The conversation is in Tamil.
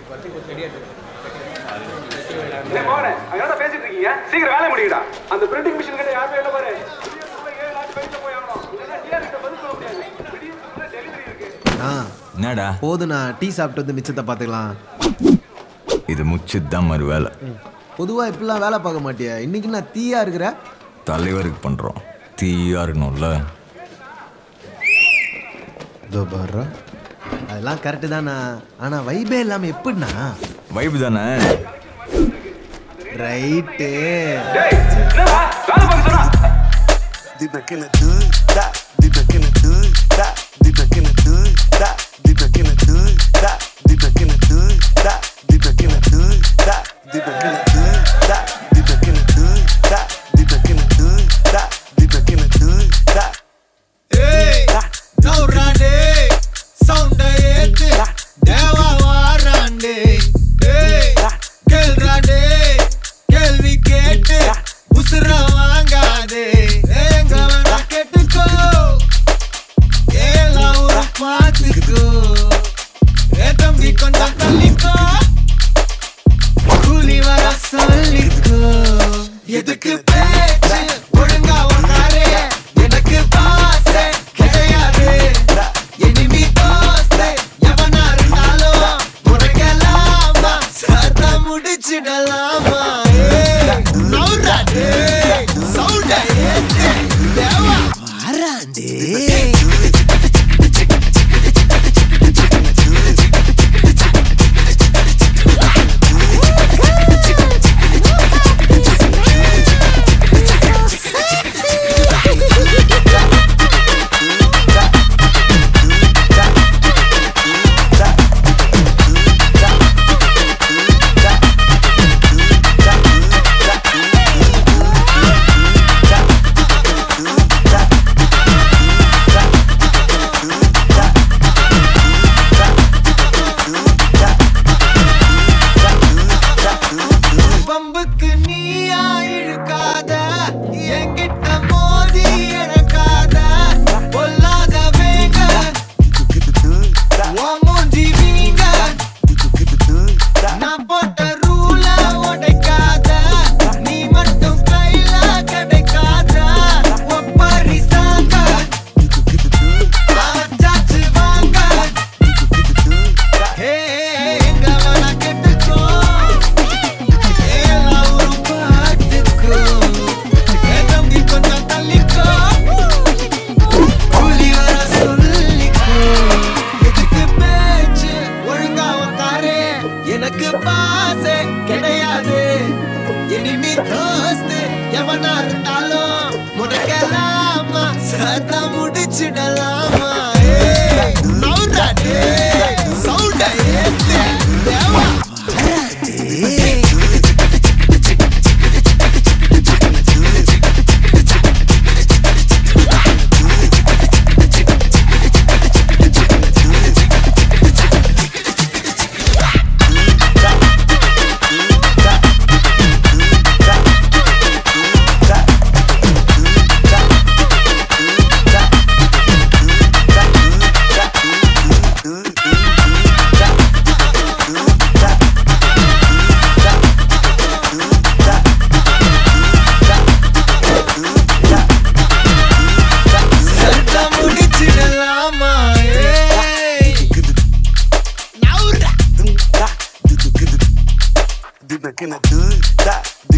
டேய் மோகனே, அங்க என்னடா பேசிட்டு இருக்கீங்க? சீக்கிரம் வேலையை முடிங்கடா. அந்த printing machine கிட்ட யாருமே இல்ல பாரு. விடியறதுக்குள்ள ஏழு நாட்டு வெளியில போய் ஆகணும். இல்லைன்னா TR கிட்ட பதில் சொல்ல முடியாது. விடியறதுக்குள்ள delivery இருக்கு. ஆ என்னடா போதுண்ணா டீ சாப்பிட்டு வந்து மிச்சத்தை பார்த்துக்கலாம் இது முச்சுதான் மாதிரி வேலை பொதுவாக இப்படிலாம் வேலை பார்க்க மாட்டியா இன்னைக்கு நான் தீயா இருக்கிற தலைவருக்கு பண்றோம் தீயா இருக்கணும்ல இதோ பாரு அதெல்லாம் கரெக்டு தானா ஆனால் வைபே இல்லாமல் எப்படிண்ணா வைப் தானே ரைட்டு டேய், என்னடா? வேலை பார்க்க சொன்னா? Deep back in the hood, stop. Deep back in the hood, stop. Deep back in the hood, stop. Deep back in the hood, stop. Deep back in the hood, stop. Deep back in the hood, stop. Deep back in the hood, stop. Deep back in the hood, stop. Deep back in the hood, stop. Deep back in the hood, stop. ஏய் நௌராண்டே சவுண்ட ஏத்து தேவா வாராண்டே ஏய் கேள்றாண்டே கேள்வி கேட்டு உசுர வாங்காதே எங்க வேணா கேட்டுக்கோ ஏலாம் ஒரு பார்த்துக்கோ ஏ தம்பி கொஞ்சம் தள்ளிக்கோ கூலி வர சொல்லிக்கோ எதுக்கு பேச்சு ஒழுங்கா உன்னாரே எனக்கு பாசே கிடையாது எனிமி தோஸ்தே எவனா இருந்தாலும் உனக்கெல்லாமா சத்த முடிச்சிடலாமா நௌராடே சவுண்ட ஏத்து தேவா வாராண்டே பம்புக்கு நீயா இழுக்காத என்கிட்ட மோதி இறக்காத பொல்லாத வேக உன் மூஞ்சி வீங்க நான் போட்ட ரூல உடைக்காத நீ மட்டும் கையில கிடைக்காத ஒப்பாரி சாங்க சாச்சு வாங்க ஹே எங்க வேணா கெட்டுக்கோ ஏலாம் ஒரு பார்த்துக்கோ ஏ தம்பி கொஞ்சம் தள்ளிக்கோ கூலி வர சொல்லிக்கோ எதுக்கு பேச்சு ஒழுங்கா உக்காரு எனக்கு பாசே கிடையாது இனிமே தோஸ்து எவனா இருந்தாலும் முடக்கலாமா சத்தா முடிச்சிடலாமா ஏய், நௌராடே, சவுண்ட ஏத்து, தேவா, வாராடே. சத்தா முடிச்சிடலாமா ஏய். நௌரா Deep back in the hood, stop.